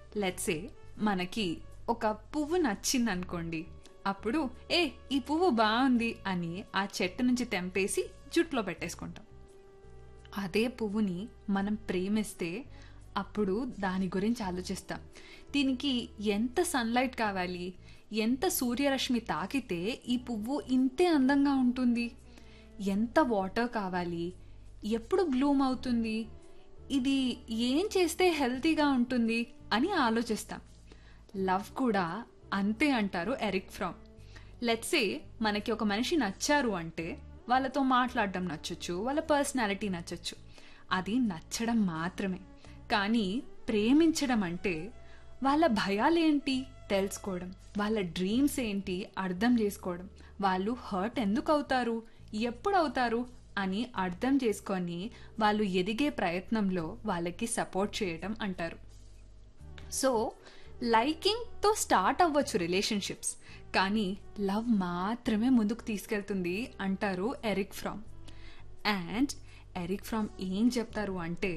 let's say మనకి ఒక పువ్వు నచ్చింది అనుకోండి అప్పుడు ఏ ఈ పువ్వు బాగుంది అని ఆ చెట్టు నుంచి తెంపేసి జుట్లో పెట్టేసుకుంటాం అదే పువ్వుని మనం ప్రేమిస్తే అప్పుడు దాని గురించి ఆలోచిస్తాం దీనికి ఎంత సన్లైట్ కావాలి ఎంత సూర్యరశ్మి తాకితే ఈ పువ్వు ఇంతే అందంగా ఉంటుంది ఎంత వాటర్ కావాలి ఎప్పుడు బ్లూమ్ అవుతుంది ఇది ఏం చేస్తే హెల్తీగా ఉంటుంది అని ఆలోచిస్తాం లవ్ కూడా అంతే అంటారు ఎరిక్ ఫ్రామ్ లెట్సే మనకి ఒక మనిషి నచ్చారు అంటే వాళ్ళతో మాట్లాడడం నచ్చొచ్చు వాళ్ళ పర్సనాలిటీ నచ్చొచ్చు అది నచ్చడం మాత్రమే కానీ ప్రేమించడం అంటే వాళ్ళ భయాలేంటి తెలుసుకోవడం వాళ్ళ డ్రీమ్స్ ఏంటి అర్థం చేసుకోవడం వాళ్ళు హర్ట్ ఎందుకు అవుతారు ఎప్పుడు అవుతారు అని అర్థం చేసుకొని వాళ్ళు ఎదిగే ప్రయత్నంలో వాళ్ళకి సపోర్ట్ చేయడం అంటారు సో లైకింగ్తో స్టార్ట్ అవ్వచ్చు రిలేషన్షిప్స్ కానీ లవ్ మాత్రమే ముందుకు తీసుకెళ్తుంది అంటారు Eric Fromm and Eric Fromm ఏం చెప్తారు అంటే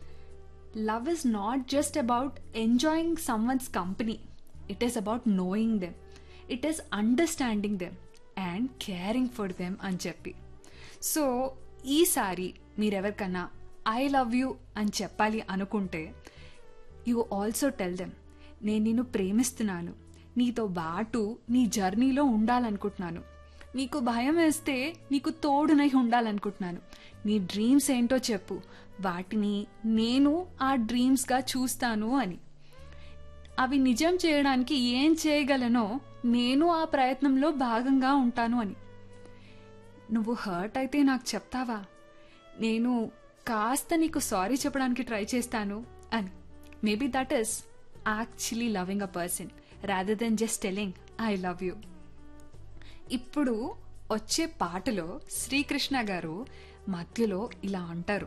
love is not just about enjoying someone's company it is about knowing them it is understanding them and caring for them అని చెప్పి సో ఈసారి మీరెవరికన్నా ఐ లవ్ యూ అని చెప్పాలి అనుకుంటే యూ ఆల్సో టెల్ దెమ్ నేను నిన్ను ప్రేమిస్తున్నాను నీతో బాటు నీ జర్నీలో ఉండాలనుకుంటున్నాను నీకు భయం వేస్తే నీకు తోడునై ఉండాలనుకుంటున్నాను నీ డ్రీమ్స్ ఏంటో చెప్పు వాటిని నేను ఆ డ్రీమ్స్గా చూస్తాను అని అవి నిజం చేయడానికి ఏం చేయగలనో నేను ఆ ప్రయత్నంలో భాగంగా ఉంటాను అని నువ్వు హర్ట్ అయితే నాకు చెప్తావా నేను కాస్త నీకు సారీ చెప్పడానికి ట్రై చేస్తాను అని maybe that is actually loving a person rather than just telling I love you ఇప్పుడు వచ్చే పాటలో శ్రీకృష్ణ గారు మధ్యలో ఇలా అంటారు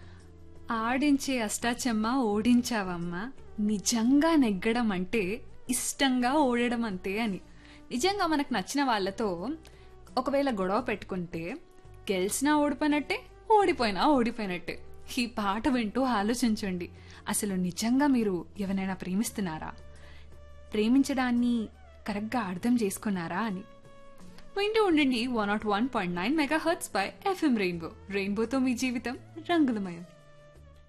ఆడించే అష్టాచెమ్మ ఓడించావమ్మా నిజంగా నెగ్గడం అంటే ఇష్టంగా ఓడడం అంతే అని నిజంగా మనకు నచ్చిన వాళ్ళతో ఒకవేళ గొడవ పెట్టుకుంటే గెలిచినా ఓడిపోయినట్టే ఓడిపోయినా ఓడిపోయినట్టే ఈ పాట వింటూ ఆలోచించండి అసలు నిజంగా మీరు ఎవరైనా ప్రేమిస్తున్నారా ప్రేమించడాన్ని కరెక్ట్గా అర్థం చేసుకున్నారా అని వింటూ ఉండండి one nought one point nine megahertz by FM rainbow రెయిన్బోతో మీ జీవితం రంగులమయం